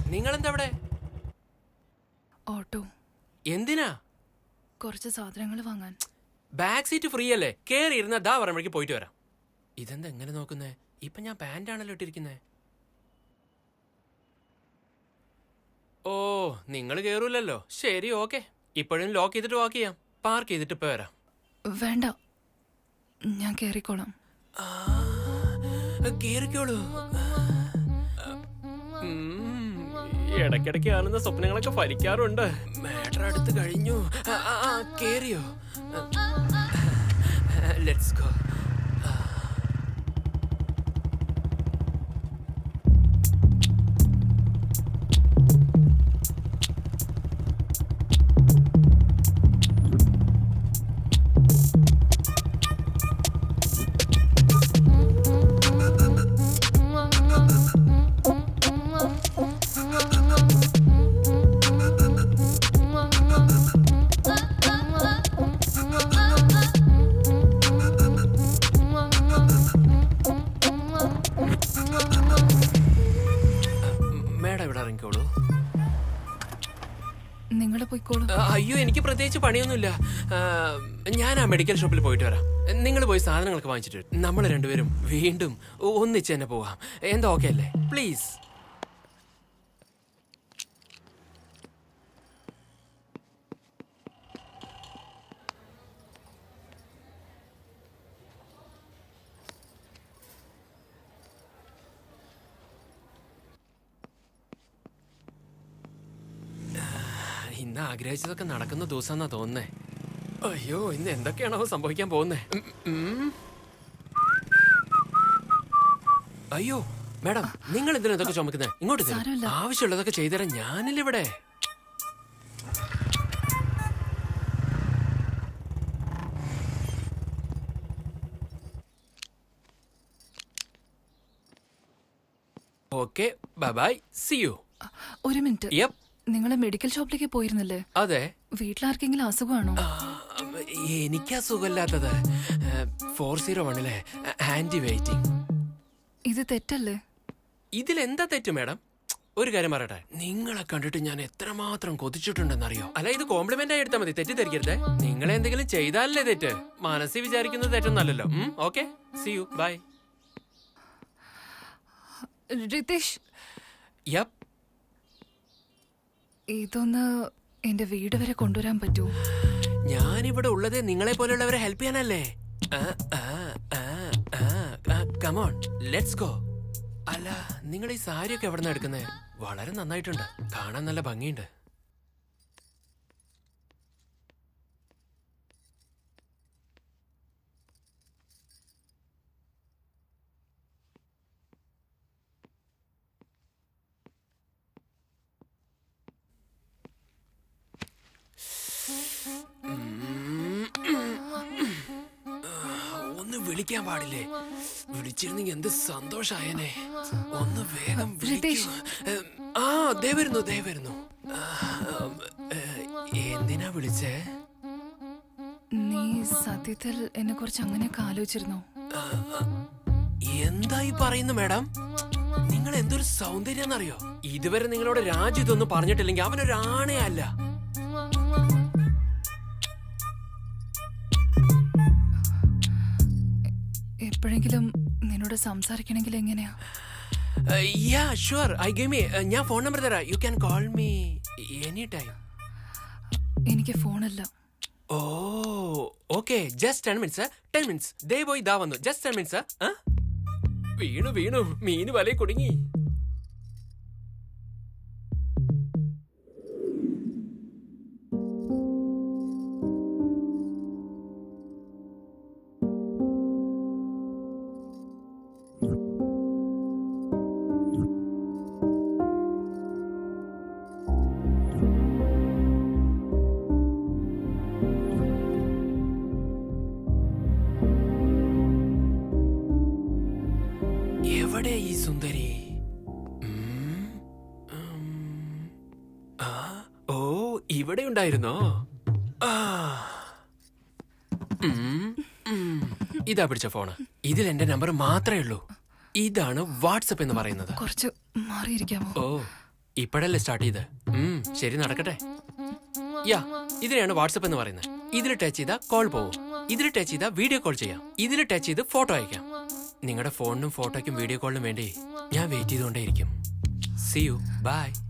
നിങ്ങളെന്താ അവിടെ ഓട്ടോ എന്തിനാ കുറച്ച് സാധനങ്ങൾ വാങ്ങാൻ ബാക്ക് സീറ്റ് ഫ്രീ അല്ലേ കേറി ഇരുന്ന ദാ പറയുമ്പോഴേക്ക് പോയിട്ട് വരാം ഇതെന്താ എങ്ങനെ നോക്കുന്നേ ഇപ്പൊ ഞാൻ പാന്റ് ആണല്ലോ ഇട്ടിരിക്കുന്നേ ഓ നിങ്ങൾ കേറൂലല്ലോ ശരി ഓക്കെ ഇപ്പോഴും ലോക്ക് ചെയ്തിട്ട് വാക്ക് ചെയ്യാം പാർക്ക് ചെയ്തിട്ട് ഇപ്പൊ വരാം വേണ്ട ഞാൻ കയറിക്കോളാം ആ, കേറിക്കോളൂ ഉം, ഇടയ്ക്കിടയ്ക്ക് കാണുന്ന സ്വപ്നങ്ങളൊക്കെ ഫലിക്കാറുണ്ട് മേഡർ അടുത്ത് കഴിഞ്ഞു ആ, ആ, ആ, കേറിയോ ലെറ്റ്സ് ഗോ മേഡം ഇവിടെ ഇറങ്ങിക്കോളൂ നിങ്ങൾ പോയിക്കോളൂ ആ, അയ്യോ എനിക്ക് പ്രത്യേകിച്ച് പണിയൊന്നുമില്ല ആ, ഞാൻ ആ മെഡിക്കൽ ഷോപ്പിൽ പോയിട്ട് വരാം നിങ്ങൾ പോയി സാധനങ്ങളൊക്കെ വാങ്ങിച്ചിട്ട് നമ്മൾ രണ്ടുപേരും വീണ്ടും ഒ- ഒന്നിച്ച് തന്നെ പോവാം എന്താ ഓക്കെ അല്ലേ പ്ലീസ് ഇന്ന് ആഗ്രഹിച്ചതൊക്കെ നടക്കുന്ന ദിവസം എന്നാ തോന്നുന്നേ അയ്യോ ഇന്ന് എന്തൊക്കെയാണോ സംഭവിക്കാൻ പോകുന്നേ ഉം, ഉം. അയ്യോ മാഡം നിങ്ങൾ എന്തിനാ ഇതൊക്കെ ചുമക്കുന്നേ ഇങ്ങോട്ട് തരൂ. സാരമില്ല. ആവശ്യമുള്ളതൊക്കെ ചെയ്തുതരാൻ ഞാനില്ല ഇവിടെ okay bye bye see you ഒരു മിനിറ്റ് യപ്പ് നിങ്ങൾ മെഡിക്കൽ ഷോപ്പിലേക്ക് പോയിരുന്നില്ലേ അതെ വീട്ടിലാർക്കെങ്കിലും അസുഖമാണോ ആ, എനിക്ക് അസുഖമില്ലാത്തത് ഫോർ സീറോ വണ്ണിലെ ആന്റി വെയിറ്റിംഗ് ഇത് തെറ്റല്ലേ ഇതിലെന്താ തെറ്റ് മാഡം ഒരു കാര്യം പറയട്ടെ നിങ്ങളെ കണ്ടിട്ട് ഞാൻ എത്രമാത്രം കൊതിച്ചിട്ടുണ്ടെന്നറിയോ അല്ല ഇത് കോംപ്ലിമെന്റ് ആയി എടുത്താൽ മതി തെറ്റിദ്ധരിക്കരുത് നിങ്ങളെ എന്തെങ്കിലും ചെയ്താലല്ലേ തെറ്റ് മനസ്സിൽ വിചാരിക്കുന്നത് തെറ്റൊന്നല്ലല്ലോ okay see you bye Ritesh yup ഇതൊന്ന് എന്റെ വീട് വരെ കൊണ്ടുവരാൻ പറ്റുമോ ഞാനിവിടെ ഉള്ളത് നിങ്ങളെ പോലെയുള്ളവരെ ഹെൽപ്പ് ചെയ്യാനല്ലേ കമോൺ ലെറ്റ്സ് ഗോ അല്ല നിങ്ങൾ ഈ സാരിയൊക്കെ എവിടെ നിന്ന് എടുക്കുന്നത് വളരെ നന്നായിട്ടുണ്ട് കാണാൻ നല്ല ഭംഗിയുണ്ട് ഒന്ന് വിളിക്കാൻ പാടില്ലേ വിളിച്ചിരുന്നെങ്കിൽ എന്ത് സന്തോഷായനെ ഒന്ന് വേഗം റിതേഷ്. വിളിക്കൂ. ഏം, ആ ദേ വരുന്നു ദേ വരുന്നു ആ, ഉം, ഏ, എന്തിനാ വിളിച്ചേ നീ സത്യത്തിൽ എന്നെ കുറിച്ച് അങ്ങനെയൊക്കെ ആലോചിച്ചിരുന്നോ എന്തായി പറയുന്നു മാഡം നിങ്ങൾ എന്തൊരു സൗന്ദര്യം എന്നറിയോ ഇതുവരെ നിങ്ങളോട് രാജു ഇതൊന്നും പറഞ്ഞിട്ടില്ലെങ്കിൽ അവനൊരു ആണയല്ല എപ്പോഴെങ്കിലും നിന്നോട് സംസാരിക്കണമെങ്കിൽ എങ്ങനെയാ yeah sure I give me ഞാൻ ഫോൺ നമ്പർ തരാം you can call me any time എനിക്ക് ഫോണില്ല oh okay just ten minutes ten minutes ദേ പോയി ഇതാ വന്നു ജസ്റ്റ് ടെൻ മിനിറ്റ്സ് വീണു വീണു മീന് വലയിൽ കുടുങ്ങി എവിടെ ഈ സുന്ദരി ഉം, ഉം, ആ, ഓ ഇവിടെ ഉണ്ടായിരുന്നോ ആ. ഉം, ഉം. ഇതാ പിടിച്ച ഫോണ് ഇതിൽ എന്റെ നമ്പർ മാത്രമേ ഉള്ളൂ ഇതാണ് വാട്സപ്പ് എന്ന് പറയുന്നത് കുറച്ച് മാറിയിരിക്കാമോ ഓ ഇപ്പോഴല്ലേ സ്റ്റാർട്ട് ചെയ്ത് ഉം, ശരി നടക്കട്ടെ യാ ഇതിനെയാണ് വാട്സപ്പ് എന്ന് പറയുന്നത് ഇതിൽ ടച്ച് ചെയ്താൽ കോൾ പോവും ഇതിൽ ടച്ച് ചെയ്താൽ വീഡിയോ കോൾ ചെയ്യാം ഇതിൽ ടച്ച് ചെയ്ത് ഫോട്ടോ അയക്കാം നിങ്ങളുടെ ഫോണിനും ഫോട്ടോയ്ക്കും വീഡിയോ കോളിനും വേണ്ടി ഞാൻ വെയിറ്റ് ചെയ്തുകൊണ്ടേയിരിക്കും സി യു ബൈ